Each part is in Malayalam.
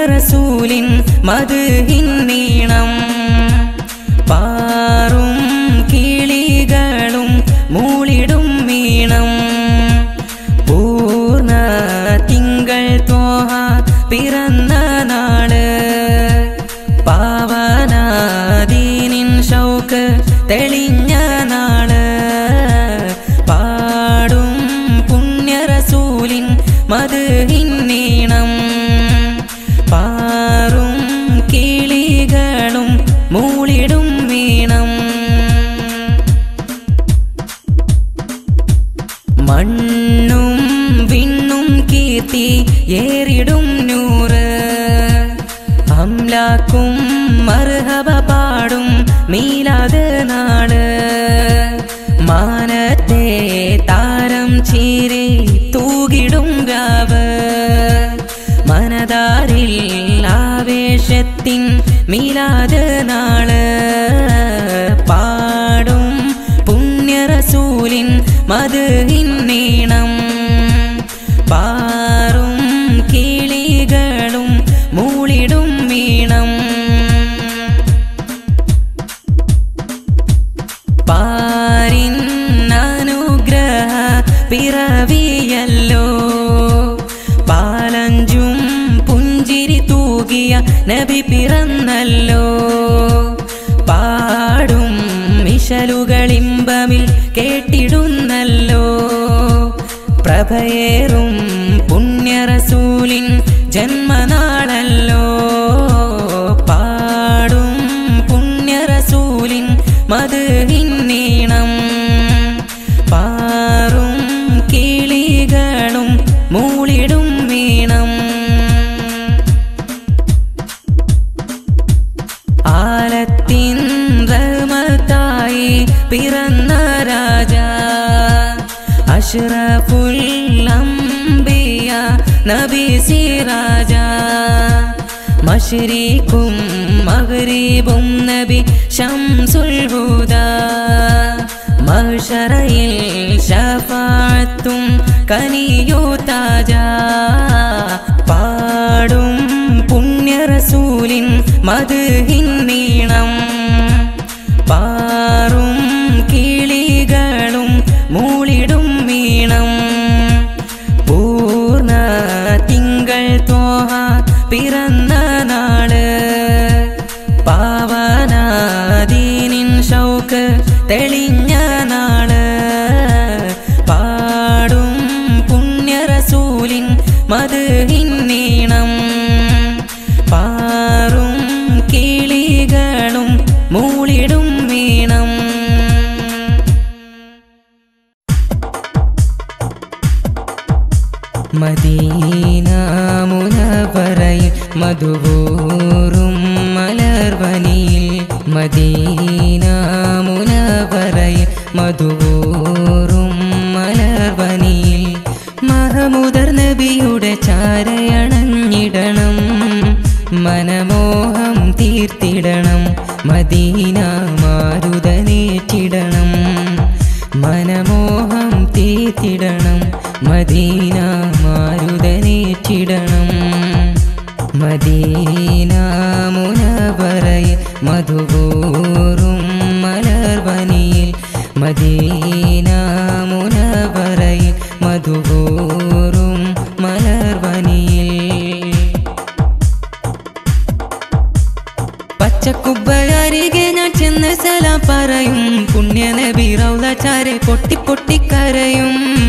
പുണ്യറസൂലിൻ മധുഹിൻ നീണം പാറും കിളികളും മൂളിടും മീണം പൂർണ്ണ തിങ്കൾ തോഹ പിറന്ന നാള് പാവനാദീനിൻ ഷൗക്ക് തെളിഞ്ഞ നാള് പാടും പുണ്യറസൂലിൻ മധുഹിൻ നീണം പാറും കിളികളും മൂളിടും വീണം മണ്ണും വിണ്ണും കീർത്തി ഏറിടും നൂറ് അംലാക്കും മർഹബ പാടും മീലാത് നാട് മാനത്തെ താരം ചീരി തൂകിടും രാവ് മനതാരിൽ ആവേശത്തിൻ മീലാത് നാള് പാടും പുണ്യറസൂലിൻ മധുഹിൻ നീണം പാറും കിളികളും മൂളിടും വീണം പാരിൻ അനുഗ്രഹ പിറവിയല്ലോ പാലഞ്ചും പുഞ്ചിരി തൂകിയ നബി പിറന്നല്ലോ പാടും മിശലുകളിമ്പമിൽ കേട്ടിടുന്നല്ലോ പ്രഭയേറും പുണ്യറസൂലിൻ ജന്മനാളല്ലോ പാടും പുണ്യറസൂലിൻ മധുഹിൻ നീണം പാറും കിളികളും മൂളിടും വീണം ആലത്തിൻ റഹ്മത്തായി പിറന്ന രാജ അഷ്റഫുൽ അംബിയ നബി സിറാജ മഷ്രീഖും മഗ്രിബും നബി ശംസുൽ ഹുദ മഹ്ശറയിൽ ശഫാഅത്തും കനിയോ താജ പാടും പുണ്യറസൂലിൻ മധുഹിൻ നീണം പാറും കിളികളും മൂളിടും വീണം പൂർണ്ണ തിങ്കൾ തോഹ പിറന്ന നാള് പാവനാദീനിൻ ഷൗക്ക് തെളിഞ്ഞ നാള് പാടും പുണ്യറസൂലിൻ മധുഹിൻ നീണം പാറും കിളികളും മൂളിടും വീണം മദീന മുനവറയിൽ മധുവൂറും മലർവനിയിൽ മദീന മുനവറയിൽ മധുവൂറും മലർവനിയിൽ മഹമുദർ നബിയുടെ ചാരയണഞ്ഞിടണം മനമോഹം തീർത്തിടണം മദീന മാരുതനേറ്റിടണം മനമോഹം തീർത്തിടണം മദീന മാരുതനേറ്റിടണം മദീന മുനവറയിൽ മധുകൂറും മലർവനിയിൽ മദീന മുനവറയിൽ മധുകൂറും മലർവനിയിൽ പച്ചക്കുബ്ബയരികെ ഞാൻ ചെന്ന് സലാം പറയും പുണ്യ നബി റൗലച്ചാരെ പൊട്ടി പൊട്ടിക്കരയും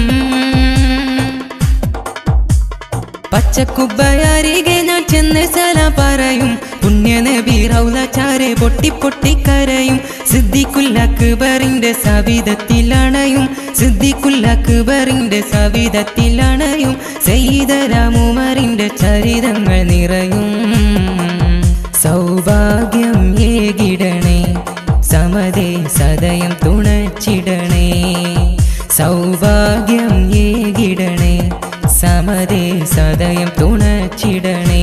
പച്ചക്കുബ്ബയരികെ ഞാൻ ചെന്ന് സലാം പറയും പുണ്യ നബി റൗലച്ചാരെ പൊട്ടി പൊട്ടിക്കരയും സിദ്ദിഖുല്ലക്ബറിന്റെ സവിധത്തിലണയും സിദ്ദിഖുല്ലക്ബറിന്റെ സവിധത്തിലണയും സയ്യിദരാമുമറിന്റെ ചരിതങ്ങൾ നിറയും സൗഭാഗ്യം ഏകിടണേ സമതേ സദയം തുണച്ചിടണേ സൗഭാഗ്യം ഏകിടണേ സമതേ സദയം തുണച്ചിടണേ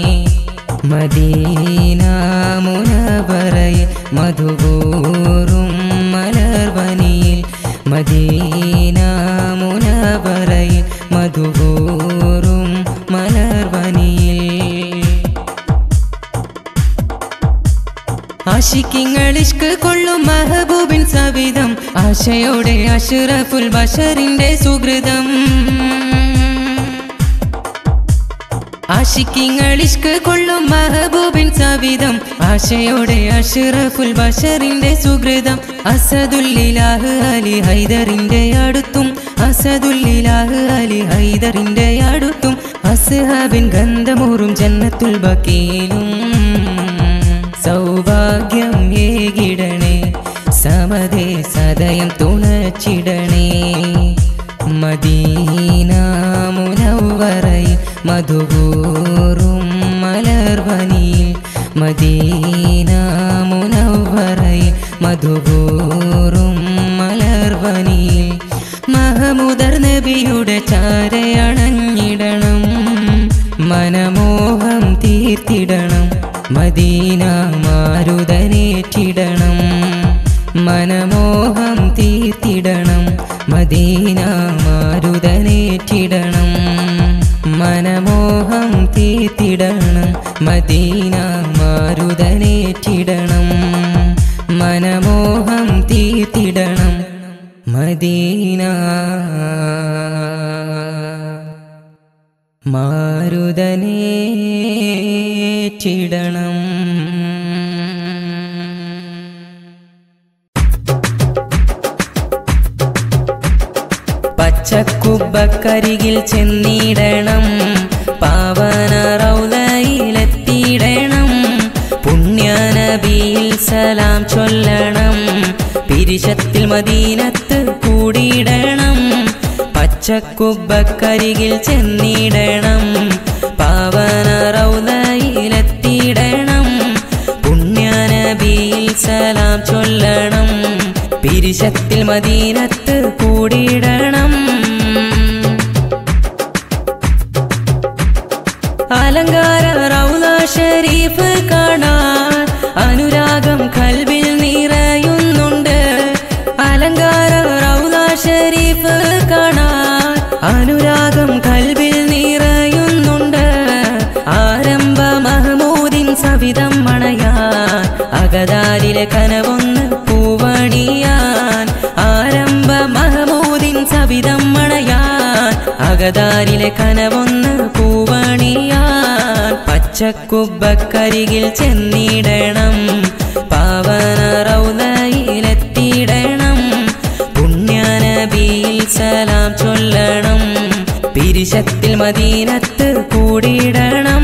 മദീന മുനവറയിൽ മധുകൂറും മലർവനിയിൽ മദീന മുനവറയിൽ മധുകൂറും മലർവനിയിൽ ആശയോടെ അഷ്റഫുൽ ബഷറിന്റെ സുഹൃതം ആശിക്കിങ്ങൾ ഇഷ്ക് കൊള്ളും മഹബൂബിൻ സവിധം ആശയോടെ അഷ്റഫുൽ ബഷറിന്റെ സുഹൃതം അസദുല്ലിലാഹ് അലി ഹൈദറിന്റെ അടുത്തും അസദുല്ലിലാഹ് അലി ഹൈദറിന്റെ അടുത്തും അസ്ഹാബിൻ ഗന്ധമൂറും ജന്നത്തുൽ ബക്കീലും സൗഭാഗ്യം ഏകിടണേ സമതേ സദയം തുണച്ചിടണേ മദീന മുനവറയിൽ മധുകൂറും മലർവനിയിൽ മദീന മുനവറയിൽ മധുകൂറും മലർവനിയിൽ മഹമുദർ നബിയുടെ ചാരയണഞ്ഞിടണം മനമോഹം തീർത്തിടണം മദീന മാരുതനേറ്റിടണം മനമോഹം തീർത്തിടണം മദീന മാരുതനേറ്റിടണം മനമോഹം തീർത്തിടണം മദീന മാരുതനേറ്റിടണം മനമോഹം തീർത്തിടണം മദീന മാരുതനേറ്റിടണം പച്ചക്കുബക്കരികിൽ ചെന്നിടണം പാവന റൗലയിലെത്തിയിടണം പുണ്യനബിയിൽ സലാം ചൊല്ലണം പിരിശത്തിൽ മദീനത്ത് കൂടിയിടണം പച്ചക്കുബക്കരികിൽ ചെന്നിടണം പാവന റൗലയിലെത്തിയിടണം പുണ്യനബിയിൽ സലാം ചൊല്ലണം പിരിശത്തിൽ മദീനത്ത് കൂടിയിടണം അലങ്കാര റൗല ഷരീഫ് കാണാൻ അനുരാഗം കൽവിൽ നിറയുന്നുണ്ട് അലങ്കാര റൗല ഷരീഫ് കാണാൻ അനുരാഗം കൽവിൽ നിറയുന്നുണ്ട് ആരംഭ മഹമൂദിൻ സവിധം മണയാൻ അകതാരിലെ കനവൊന്ന് പൂവണിയാൻ ആരംഭ മഹമൂദിൻ സവിധം മണയാൻ അകതാരിലെ കനവൊന്ന് പൂവണിയാൻ പച്ചക്കുബക്കരികിൽ ചെന്നിടണം പാവന റൗലയിലെത്തിയിടണം പുണ്യനബിയിൽ സലാം ചൊല്ലണം പിരിശത്തിൽ മദീനത്ത് കൂടിയിടണം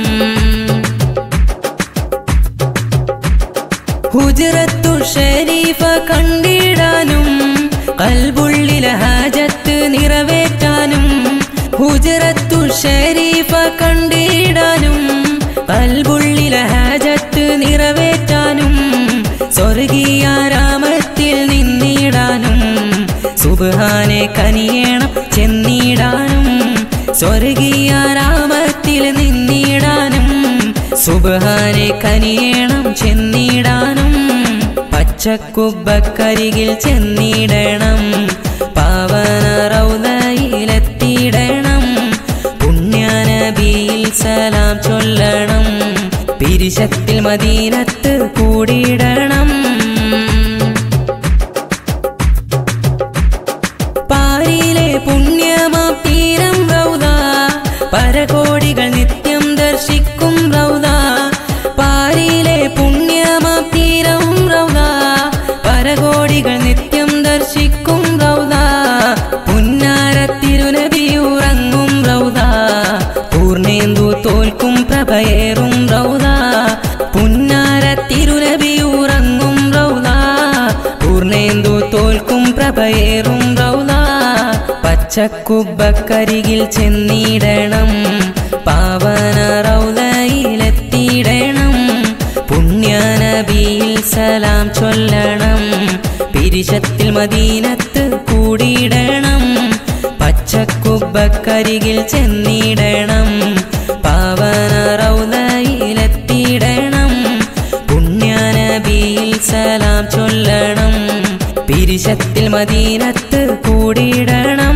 ഹുജറത്തു ഷരീഫ കണ്ടിടാനും കൽബുള്ളിലെ ഹാജത്ത് നിറവേറ്റാനും ഹുജറത്തു ഷരീഫ കണ്ടിടാനും കൽബുള്ളിലെ ഹാജത്ത് നിറവേറ്റാനും സ്വർഗീയ രാമത്തിൽ നിന്നിടാനും സുബാനെ കനിയേണം ചെന്നിടാനും സ്വർഗീയ രാമത്തിൽ നിന്നിടാനും സുബാനെ കനിയേണം ചെന്നിടാനും പച്ചക്കുബക്കരികിൽ ചെന്നിടണം പാവന റൗലയിലെത്തിയിടണം പുണ്യനബിയിൽ സലാം ചൊല്ലണം പിരിശത്തിൽ മദീനത്ത് കൂടിയിടണം പാരിലെ പുണ്യമാം തീരം റൗദ പരകോടികൾ നിത്യം ദർശിക്കും റൗദ പാരിലെ പുണ്യമാം തീരം റൗദ പരകോടികൾ നിത്യം ദർശിക്കും റൗദ പുന്നാര തിരുനബിയുറങ്ങും റൗദ പൂർണേന്ദു തോൽക്കും പ്രഭയേറും റൗദ പുന്നാര തിരുനബിയുറങ്ങും റൗദ പൂർണേന്ദു തോൽക്കും പ്രഭയേറും റൗദ പച്ചക്കുബക്കരികിൽ ചെന്നിടണം പാവന റൗലയിലെത്തിയിടണം പുണ്യനബിയിൽ സലാം ചൊല്ലണം പിരിശത്തിൽ മദീനത്ത് കൂടിയിടണം പച്ചക്കുബക്കരികിൽ ചെന്നിടണം പാവന റൗലയിലെത്തിയിടണം പുണ്യനബിയിൽ സലാം ചൊല്ലണം പിരിശത്തിൽ മദീനത്ത് കൂടിയിടണം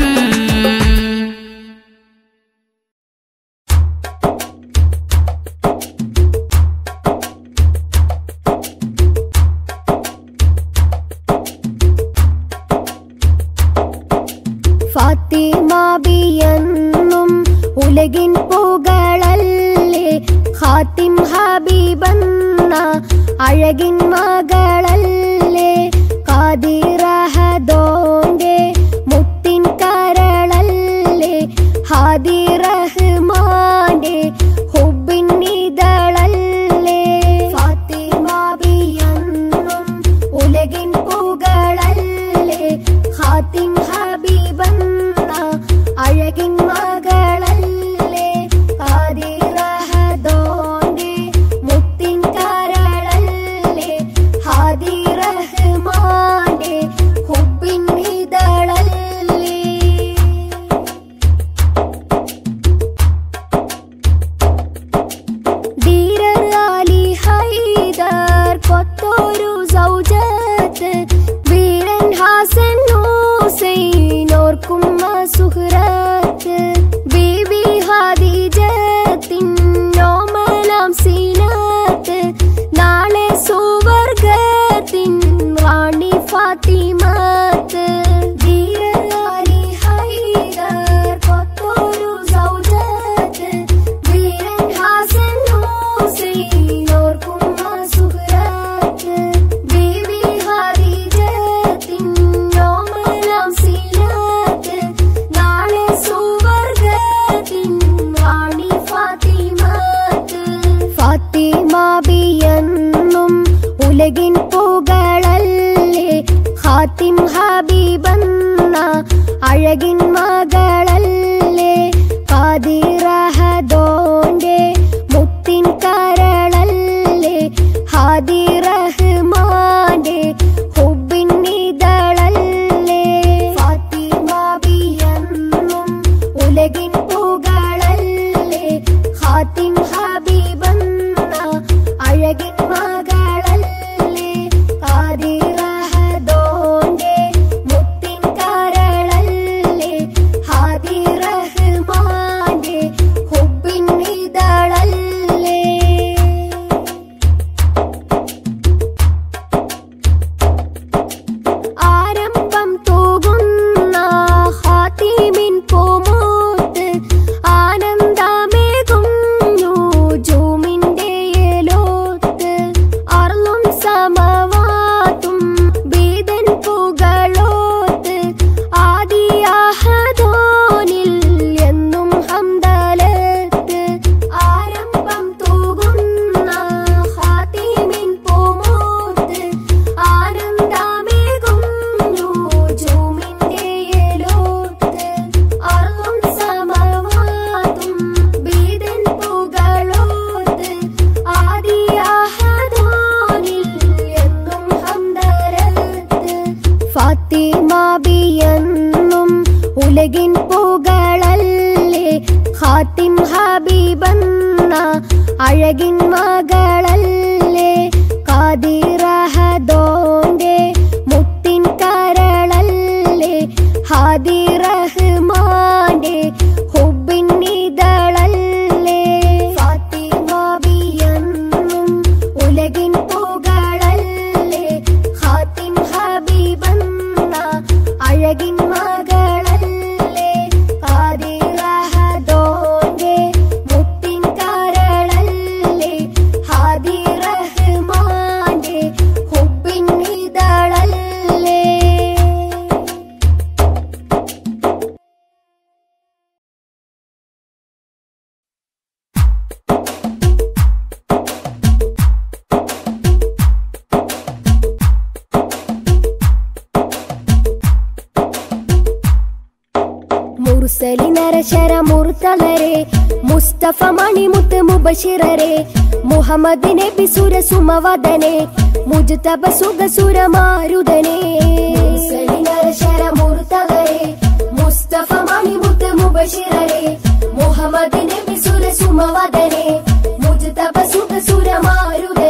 ഫാത്തിമാബിയെന്നും ഉലകിൻ പുകളല്ലേ ഖാത്തിം ഹബീബെന്ന അഴകിൻ മകളല്ലേ കാതിറഹദോന്റെ മുത്തിൻ കരളല്ലേ ഹാദി റഹ്മാന്റെ ഹുബിൻ ഇതളല്ലേ ഫാത്തിമാബിയെന്നും ഉലകിൻ പുകളല്ലേ ഖാത്തിം ഹബീബെന്ന അഴകിൻ മകളല്ലേ ആദിറഹദോന്റെ മുത്തിൻ കരളല്ലേ ഹാദി റഹ്മാന്റെ ഹുബിൻ ഇതളല്ലേ ധീരർ അലി ഹൈദർ കൊത്തോരു സൗജത്ത് വീരൻ ഹാസൻ ഹുസൈൻ ഓർക്കും സുഹ്റത്ത് ബീബി ഖദീജത്തിൻ നോമലാം സീനത്ത് നാളെ സുവർഗത്തിൻ റാണി ഫാത്തിമത്ത് ധീരർ അലി ഹൈദർ കൊത്തോരു സൗജത്ത് വീരൻ ഹാസൻ ഹുസൈൻ ഓർക്കും സുഹ്റത്ത് ബീവി ഖദീജത്തിൻ നോമലാം സീനത്ത് നാളെ സുവർഗത്തിൻ റാണി ഫാത്തിമത്ത് ഫാത്തിമാബിയെന്നും ഉലകിൻ പുകളല്ലേ ഖാത്തിം ഹബീബെന്ന അഴകിൻ മകളല്ലേ കാതിറഹദോന്റെ മുത്തിൻ കരളല്ലേ ഹാദി റഹ്മാന്റെ ഹുബിൻ ഇതളല്ലേ ഫാത്തിമാബിയെന്നും ഉലകിൻ പുകളല്ലേ ഖാത്തിം ഹബീബെന്ന അഴകിൻ മകളല്ലേ കാതിറഹദോന്റെ മുത്തിൻ കരളല്ലേ ഹാദി റഹ്മാന്റെ ഹുബിൻ ഇതളല്ലേ ആരംഭം തൂകുന്ന ഹാത്തിമിൻ പൂമൂത്ത് ആനന്ദമേകും ജൂമിന്റെ ഏലോത്ത് അർളും സമവാത്തും ബീതൻ പുകളോത്ത് ആദിയാഹദോനിൽ എന്നും ഹംദലത്ത് ആരംഭം തൂകുന്ന ഹാത്തിമിൻ പൂമൂത്ത് ആനന്ദമേകും ജൂമിന്റെ ഏലോത്ത് അർളും സമവാത്തും ബീതൻ പുകളോത്ത് ആദിയാഹദോനിൽ എന്നും ഹംദരത്ത് ഫാത്തിമാബിയെന്നും ഉലകിൻ പുകളല്ലേ ഖാത്തിം ഹബീബെന്ന അഴകിൻ മകളല്ലേ കാതിറഹദോന്റെ മുത്തിൻ കരളല്ലേ ഹാദി റഹ്മാന്റെ ഹുബിൻ ഇതളല്ലേ ഫാത്തിമാബിയെന്നും ഉലകിൻ പുകളല്ലേ ഖാത്തിം ഹബീബെന്ന അഴകിൻ മകളല്ലേ കാതിറഹദോന്റെ മുത്തിൻ കരളല്ലേ ഹാദി റഹ്മാന്റെ ഹുബിൻ ഇതളല്ലേ മുർസലി നരശര മുർത്തലരെ മുസ്തഫ മണിമുത്ത് മുബഷിറരെ മുഹമ്മദ് നബി സുര സുമവദനെ മുജ്തബ സുഖ സുരമാരുദനെ മുർസലി നരശര മുർത്തലരെ മുസ്തഫ മണിമുത്ത് മുബഷിറരെ മുഹമ്മദ് നബി സുര സുമവദനെ മുജ്തബ സുഖ സുരമാരുദനെ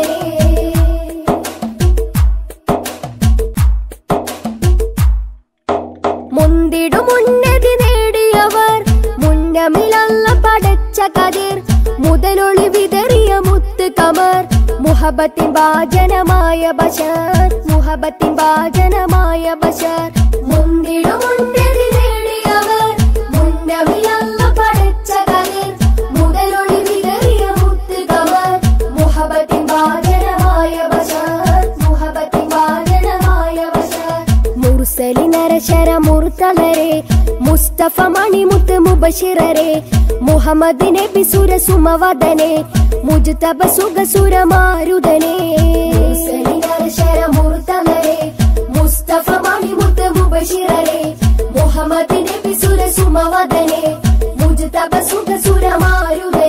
മുന്തിടും ഉന്നതി നേടിയവർ മുന്നമിലല്ല പടച്ച കതിർ മുതലൊളി വിതറിയ മുത്ത് കമർ മുഹബത്തിൻ വാചനമായ ബഷർ മുഹബത്തിൻ വാചനമായ ബഷർ മുന്തിടും ഉന്നതി നേടിയവർ മുർത്തലരെ മുസ്തഫ മണിമുത്ത് മുബഷിറരെ മുഹമ്മദ് നബി സുര സുമവദനെ മുജ്തബ സുഖ സുരമാരുദനെ ശര മുർത്തലരെ മുസ്തഫ മണിമുത്ത് മുബഷിറരെ മുഹമ്മദ് നബി സുര സുമവദനെ മുജ്തബ സുഖ സുരമാരുദനെ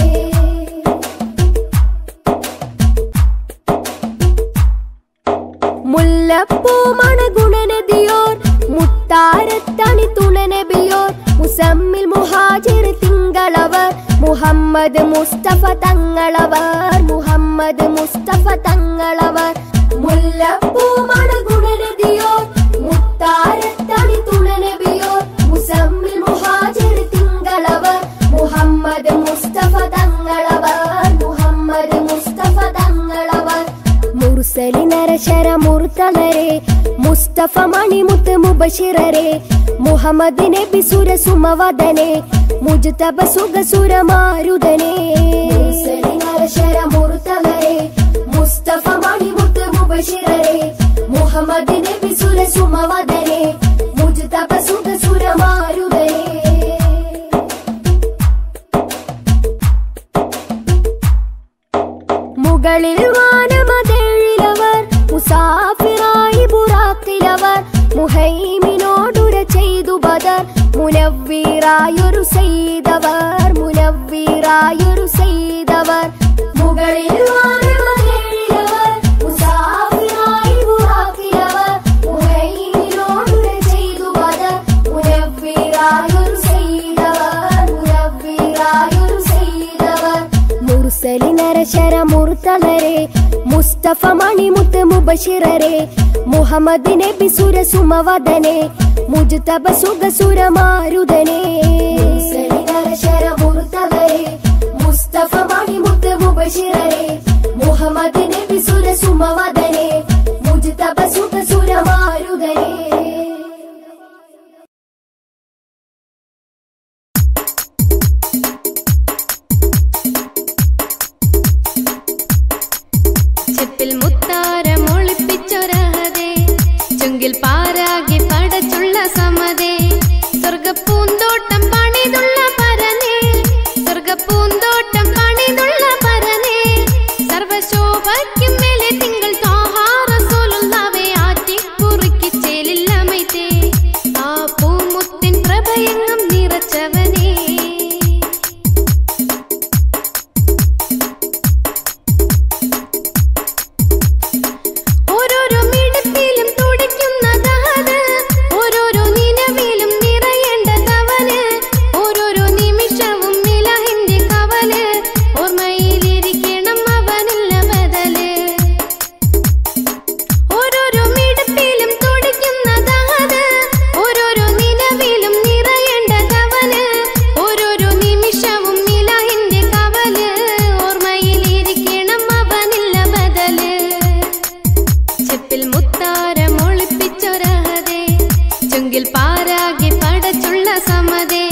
മുല്ലപ്പൂമണ ഗുണനദിയോർ മുത്താരത്തണി തുണനബിയോർ മുസമ്മിൽ മുഹാജിർ തിങ്കളവർ മുഹമ്മദ് മുസ്തഫ തങ്ങളവർ മുഹമ്മദ് മുസ്തഫ തങ്ങളവർ മുല്ലപ്പൂമണ ഗുണനദിയോർ മുത്താരത്തണി തുണനബിയോർ മുസമ്മിൽ മുഹാജിർ തിങ്കളവർ മുഹമ്മദ് മുസ്തഫ തങ്ങളവർ മുഹമ്മദ് മുസ്തഫ തങ്ങളവർ മുർസലി നരശര മുർത്തലരെ മുസ്തഫ മണിമുത്ത് മുബഷിറരെ മുഹമ്മദ് നബി സുര സുമവദനെ മുജ്തബ സുഖ സുരമാരുദനെ മുർസലി നരശര മുർത്തലരെ മുസ്തഫ മണിമുത്ത് മുബഷിറരെ മുഹമ്മദ് നബി സുര സുമവദനെ മുജ്തബ സുഖ സുരമാരുദനെ മുകളിൽ വാനമതേഴിലവർ മുസാഫിറായി ബുറാക്കിലവർ മുഹൈമിനോടുര ചെയ്തു ബദർ മുനവ്വീറായൊരു ചെയ്തവർ മുനവ്വീറായൊരു ചെയ്തവർ മുകളിൽ വാനമതേഴിലവർ മുസാഫിറായി ബുറാക്കിലവർ മുഹൈമിനോടുര ചെയ്തു ബദർ മുനവ്വീറായൊരു ചെയ്തവർ മുനവ്വീറായൊരു ചെയ്തവർ മുർസലി നരശര മുർത്തലരെ മുസ്തഫ മണിമുത്ത് മുബഷിറരെ മുഹമ്മദ് നബി സുര സുമവദനെ മുജ്തബ സുഖ സുരമാരുദനെ മുർസലി നരശര മുർത്തലരെ മുസ്തഫ മണിമുത്ത് മുബഷിറരെ മുഹമ്മദ് നബി സുര സുമവദനെ മുജ്തബ സുഖ സുരമാരുദനെ ചെപ്പിൽ മുത്താരമൊളിപ്പിച്ചൊരഹതേ ചുങ്കിൽ പാരാകി പടച്ചുള്ള സമതേ സ്വർഗപ്പൂന്തോട്ടം പണിതുള്ള പരനേ സ്വർഗപ്പൂന്തോട്ടം പണിതുള്ള പരനേ സർവശോഭയ്ക്കും മേലെ തിങ്കൾ താഹാറസോലുള്ളവേ ആറ്റിക്കുറുക്കി ചേലില്ലമൈത്തേ ആ പൂമുത്തിൻ പ്രഭയങ്ങും നിറച്ചവനേ ഓരോരോ മിടുക്കിലും തുടിക്കുന്നതത് ഓരോരോ നിലവിലും നിറയേണ്ടതവന് ഓരോരോ നിമിഷവും മിലഹിന്റെ കവല് ഓർമ്മയിലിരിക്കണം അവനില്ല ബദല് ഓരോരോ മിടുക്കിലും തുടിക്കുന്നതത് ഓരോരോ നിലവിലും നിറയേണ്ടതവന് ഓരോരോ നിമിഷവും മിലഹിന്റെ കവല് ഓർമ്മയിലിരിക്കണം അവനില്ല ബദല് ചെപ്പിൽ മുത്താരമൊളിപ്പിച്ചൊരഹതേ ചുങ്കിൽ പാരാകി പടച്ചുള്ള സമതേ